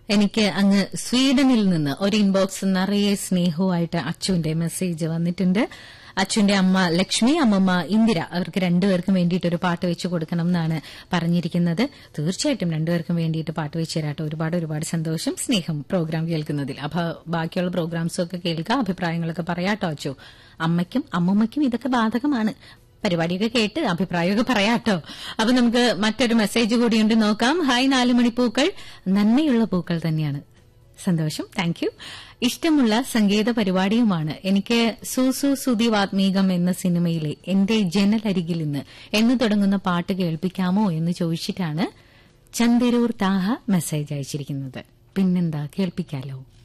എനിക്ക് അങ്ങ് സ്വീഡനിൽ നിന്ന് ഒരു ഇൻബോക്സ് നിറയെ സ്നേഹവുമായിട്ട് അച്ചുവിന്റെ മെസ്സേജ് വന്നിട്ടുണ്ട് അച്ഛന്റെ അമ്മ ലക്ഷ്മി അമ്മമ്മ ഇന്ദിര അവർക്ക് രണ്ടുപേർക്കും വേണ്ടിയിട്ട് ഒരു പാട്ട് വെച്ച് കൊടുക്കണം എന്നാണ് പറഞ്ഞിരിക്കുന്നത് തീർച്ചയായിട്ടും രണ്ടുപേർക്കും വേണ്ടിയിട്ട് പാട്ട് വെച്ച് തരാട്ടോ ഒരുപാട് ഒരുപാട് സന്തോഷം സ്നേഹം പ്രോഗ്രാം കേൾക്കുന്നതിൽ അപ്പൊ ബാക്കിയുള്ള പ്രോഗ്രാംസും ഒക്കെ കേൾക്കുക അഭിപ്രായങ്ങളൊക്കെ പറയാട്ടോ അച്ചു അമ്മയ്ക്കും അമ്മമ്മയ്ക്കും ഇതൊക്കെ ബാധകമാണ് പരിപാടിയൊക്കെ കേട്ട് അഭിപ്രായമൊക്കെ പറയാട്ടോ അപ്പൊ നമുക്ക് മറ്റൊരു മെസ്സേജ് കൂടിയുണ്ട് നോക്കാം ഹായ് നാല് മണിപ്പൂക്കൾ നന്മയുള്ള പൂക്കൾ തന്നെയാണ് സന്തോഷം താങ്ക് യു ഇഷ്ടമുള്ള സംഗീത പരിപാടിയുമാണ് എനിക്ക് സൂസു സുതി വാത്മീകം എന്ന സിനിമയിലെ എന്റെ ജനലരികിൽ നിന്ന് എന്ന് തുടങ്ങുന്ന പാട്ട് കേൾപ്പിക്കാമോ എന്ന് ചോദിച്ചിട്ടാണ് ചന്ദരൂർ താഹ മെസ്സേജ് അയച്ചിരിക്കുന്നത് പിന്നെന്താ കേൾപ്പിക്കാലോ